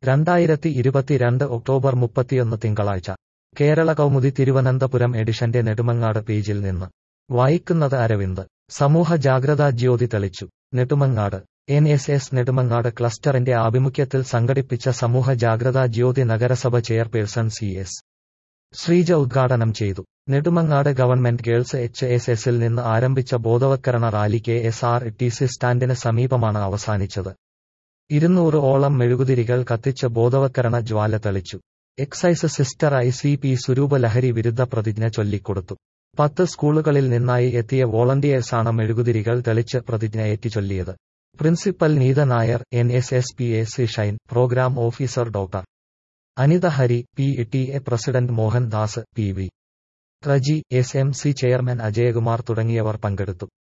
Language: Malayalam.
രണ്ടായിരത്തി ഇരുപത്തിരണ്ട് ഒക്ടോബർ മുപ്പത്തിയൊന്ന് തിങ്കളാഴ്ച കേരള കൗമുദി തിരുവനന്തപുരം എഡിഷന്റെ നെടുമങ്ങാട് പേജിൽ നിന്ന് വായിക്കുന്നത് അരവിന്ദ് സമൂഹ ജാഗ്രതാ ജ്യോതി തെളിച്ചു Nedumangad N S S Nedumangad ക്ലസ്റ്ററിന്റെ ആഭിമുഖ്യത്തിൽ സംഘടിപ്പിച്ച സമൂഹ ജാഗ്രതാ ജ്യോതി നഗരസഭ ചെയർപേഴ്സൺ സി എസ് ശ്രീജ ഉദ്ഘാടനം ചെയ്തു Nedumangad government girls H S എസിൽ നിന്ന് ആരംഭിച്ച ബോധവത്കരണ റാലി K S R T C സ്റ്റാൻഡിന് സമീപമാണ് അവസാനിച്ചത് ഇരുന്നൂറ് ഓളം മെഴുകുതിരികൾ കത്തിച്ച് ബോധവത്കരണ ജ്വാല തെളിച്ചു excise sister I C P Swaroopa ലഹരി വിരുദ്ധ പ്രതിജ്ഞ ചൊല്ലിക്കൊടുത്തു പത്ത് സ്കൂളുകളിൽ നിന്നായി എത്തിയ വോളണ്ടിയേഴ്സാണ് മെഴുകുതിരികൾ തെളിച്ച് പ്രതിജ്ഞ ഏറ്റുചൊല്ലിയത് principal Neetha Nair N S S P A C Shine programme officer doctor Anitha Hari P T A president Mohan Das P V Reji S M C chairman Ajayakumar തുടങ്ങിയവർ പങ്കെടുത്തു